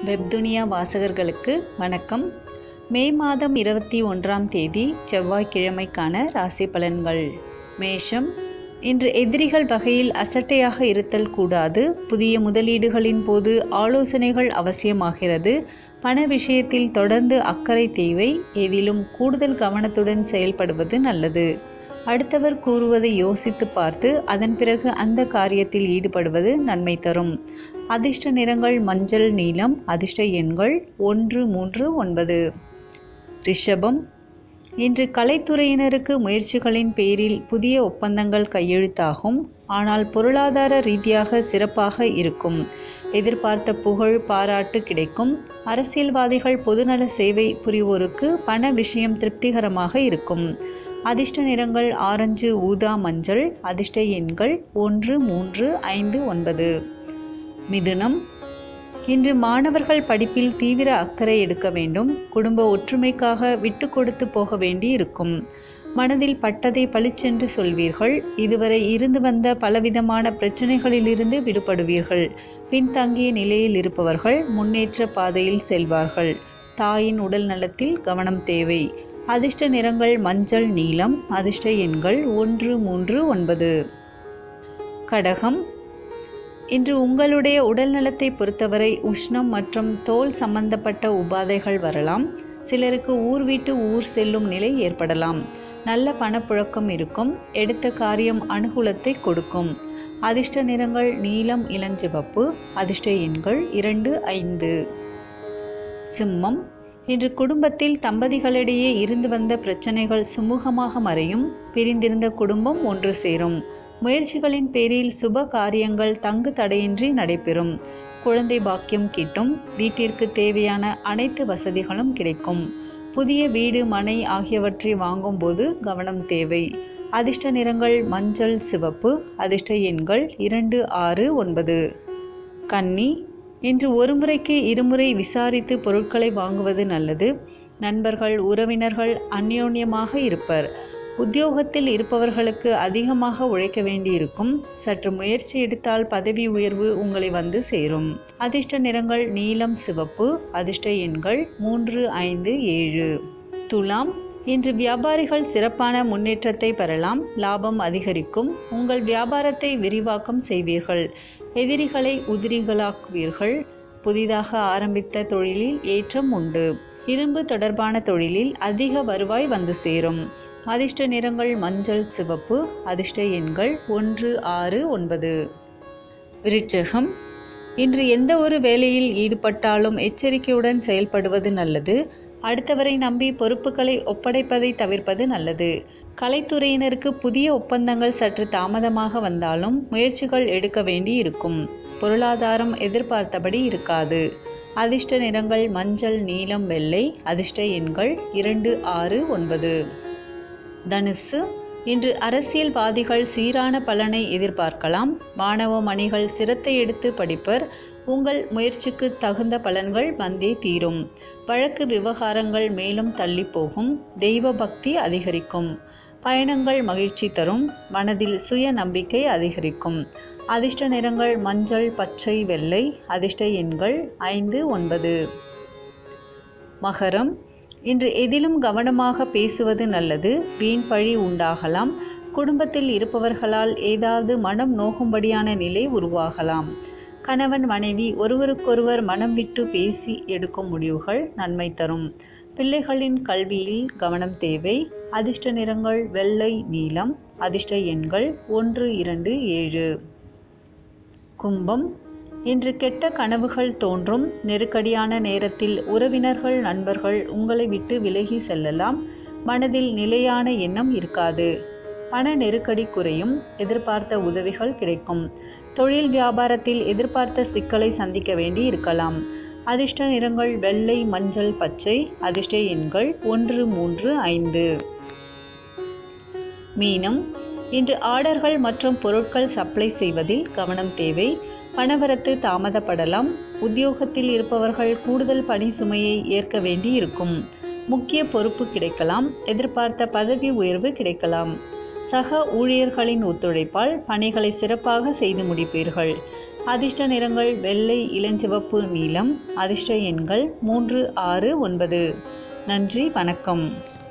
வெப்துனியா வாசகர்களுக்கு வணக்கம் மே மாதம் இருபத்தி ஒன்றாம் தேதி செவ்வாய்க்கிழமைக்கான ராசி பலன்கள் மேஷம் இன்று எதிரிகள் வகையில் அசட்டையாக இருத்தல் கூடாது புதிய முதலீடுகளின் போது ஆலோசனைகள் அவசியமாகிறது பண விஷயத்தில் தொடர்ந்து அக்கறை தேவை எதிலும் கூடுதல் கவனத்துடன் செயல்படுவது நல்லது அடுத்தவர் கூறுவதை யோசித்து பார்த்து அதன் பிறகு அந்த காரியத்தில் ஈடுபடுவது நன்மை தரும் அதிர்ஷ்ட நிறங்கள் மஞ்சள் நீலம் அதிர்ஷ்ட எண்கள் ஒன்று மூன்று ஒன்பது ரிஷபம் இன்று கலைத்துறையினருக்கு முயற்சிகளின் பேரில் புதிய ஒப்பந்தங்கள் கையெழுத்தாகும் ஆனால் பொருளாதார ரீதியாக சிறப்பாக இருக்கும் எதிர்பார்த்த புகழ் பாராட்டு கிடைக்கும் அரசியல்வாதிகள் பொதுநல சேவை புரிவோருக்கு பண விஷயம் திருப்திகரமாக இருக்கும் அதிர்ஷ்ட நிறங்கள் ஆரஞ்சு ஊதா மஞ்சள் அதிர்ஷ்ட எண்கள் ஒன்று மூன்று ஐந்து ஒன்பது மிதுனம் இன்று மாணவர்கள் படிப்பில் தீவிர அக்கறை எடுக்க வேண்டும் குடும்ப ஒற்றுமைக்காக விட்டு கொடுத்து போக வேண்டி இருக்கும் மனதில் பட்டதை பளிச்சென்று சொல்வீர்கள் இதுவரை இருந்து வந்த பலவிதமான பிரச்சனைகளிலிருந்து விடுபடுவீர்கள் பின்தங்கிய நிலையில் இருப்பவர்கள் முன்னேற்ற பாதையில் செல்வார்கள் தாயின் உடல் நலத்தில் கவனம் தேவை அதிர்ஷ்ட நிறங்கள் மஞ்சள் நீலம் அதிர்ஷ்ட எண்கள் ஒன்று மூன்று ஒன்பது கடகம் இன்று உங்களுடைய உடல் நலத்தை பொறுத்தவரை உஷ்ணம் மற்றும் தோல் சம்பந்தப்பட்ட உபாதைகள் வரலாம் சிலருக்கு ஊர் விட்டு ஊர் செல்லும் நிலை ஏற்படலாம் நல்ல பணப்புழக்கம் இருக்கும் எடுத்த காரியம் அனுகூலத்தை கொடுக்கும் அதிர்ஷ்ட நிறங்கள் நீலம் இளஞ்சிவப்பு அதிர்ஷ்ட எண்கள் இரண்டு ஐந்து சிம்மம் இன்று குடும்பத்தில் தம்பதிகளிடையே இருந்து வந்த பிரச்சனைகள் சுமூகமாக மறையும் பிரிந்திருந்த குடும்பம் ஒன்று சேரும் முயற்சிகளின் பேரில் சுப காரியங்கள் தங்கு தடையின்றி நடைபெறும் குழந்தை பாக்கியம் கிட்டும் வீட்டிற்கு தேவையான அனைத்து வசதிகளும் கிடைக்கும் புதிய வீடு மனை ஆகியவற்றை வாங்கும்போது கவனம் தேவை அதிர்ஷ்ட நிறங்கள் மஞ்சள் சிவப்பு அதிர்ஷ்ட எண்கள் இரண்டு ஆறு ஒன்பது கன்னி இன்று ஒரு முறைக்கு இருமுறை விசாரித்து பொருட்களை வாங்குவது நல்லது நண்பர்கள் உறவினர்கள் அந்யோன்யமாக இருப்பர் உத்தியோகத்தில் இருப்பவர்களுக்கு அதிகமாக உழைக்க வேண்டியிருக்கும் சற்று முயற்சி எடுத்தால் பதவி உயர்வு உங்களை வந்து சேரும் அதிர்ஷ்ட நிறங்கள் நீலம் சிவப்பு அதிர்ஷ்ட எண்கள் மூன்று ஐந்து ஏழு துலாம் இன்று வியாபாரிகள் சிறப்பான முன்னேற்றத்தை பெறலாம் லாபம் அதிகரிக்கும் உங்கள் வியாபாரத்தை விரிவாக்கம் செய்வீர்கள் எதிரிகளை உதிரிகளாக்குவீர்கள் புதிதாக ஆரம்பித்த தொழிலில் ஏற்றம் உண்டு இரும்பு தொடர்பான தொழிலில் அதிக வருவாய் வந்து சேரும் அதிர்ஷ்ட நிறங்கள் மஞ்சள் சிவப்பு அதிர்ஷ்ட எண்கள் ஒன்று ஆறு ஒன்பது விருச்சகம் இன்று எந்த ஒரு வேலையில் ஈடுபட்டாலும் எச்சரிக்கையுடன் செயல்படுவது நல்லது அடுத்தவரை நம்பி பொறுப்புகளை ஒப்படைப்பதை தவிர்ப்பது நல்லது கலைத்துறையினருக்கு புதிய ஒப்பந்தங்கள் சற்று தாமதமாக வந்தாலும் முயற்சிகள் எடுக்க வேண்டி இருக்கும் பொருளாதாரம் எதிர்பார்த்தபடி இருக்காது அதிர்ஷ்ட நிறங்கள் மஞ்சள் நீலம் வெள்ளை அதிர்ஷ்ட எண்கள் இரண்டு ஆறு ஒன்பது தனுசு இன்று அரசியல்வாதிகள் சீரான பலனை எதிர்பார்க்கலாம் மாணவ மணிகள் சிரத்தை எடுத்து படிப்பர் உங்கள் முயற்சிக்கு தகுந்த பலன்கள் வந்தே தீரும் வழக்கு விவகாரங்கள் மேலும் தள்ளி போகும் தெய்வ பக்தி அதிகரிக்கும் பயணங்கள் மகிழ்ச்சி தரும் மனதில் சுய நம்பிக்கை அதிகரிக்கும் அதிர்ஷ்ட நிறங்கள் மஞ்சள் பச்சை வெள்ளை அதிர்ஷ்ட எண்கள் ஐந்து ஒன்பது மகரம் இன்று எதிலும் கவனமாக பேசுவது நல்லது வீண் பழி உண்டாகலாம் குடும்பத்தில் இருப்பவர்களால் ஏதாவது மனம் நோகும்படியான நிலை உருவாகலாம் கணவன் மனைவி ஒருவருக்கொருவர் மனம் விட்டு பேசி எடுக்கும் முடிவுகள் நன்மை தரும் பிள்ளைகளின் கல்வியில் கவனம் தேவை அதிர்ஷ்ட நிறங்கள் வெள்ளை நீலம் அதிர்ஷ்ட எண்கள் ஒன்று இரண்டு ஏழு கும்பம் இன்று கெட்ட கனவுகள் தோன்றும் நெருக்கடியான நேரத்தில் உறவினர்கள் நண்பர்கள் உங்களை விட்டு விலகி செல்லலாம் மனதில் நிலையான எண்ணம் இருக்காது பண நெருக்கடி குறையும் எதிர்பார்த்த உதவிகள் கிடைக்கும் தொழில் வியாபாரத்தில் எதிர்பார்த்த சிக்கலை சந்திக்க வேண்டி இருக்கலாம் அதிர்ஷ்ட நிறங்கள் வெள்ளை மஞ்சள் பச்சை அதிர்ஷ்ட எண்கள் ஒன்று மூன்று ஐந்து மீனம் இன்று ஆர்டர்கள் மற்றும் பொருட்கள் சப்ளை செய்வதில் கவனம் தேவை பணவரத்து தாமதப்படலாம் உத்தியோகத்தில் இருப்பவர்கள் கூடுதல் பணி சுமையை ஏற்க வேண்டி இருக்கும் முக்கிய பொறுப்பு கிடைக்கலாம் எதிர்பார்த்த பதவி உயர்வு கிடைக்கலாம் சக ஊழியர்களின் ஒத்துழைப்பால் பணிகளை சிறப்பாக செய்து முடிப்பீர்கள் அதிர்ஷ்ட நிறங்கள் வெள்ளை இளஞ்சிவப்பு நீலம் அதிர்ஷ்ட எண்கள் மூன்று ஆறு ஒன்பது நன்றி வணக்கம்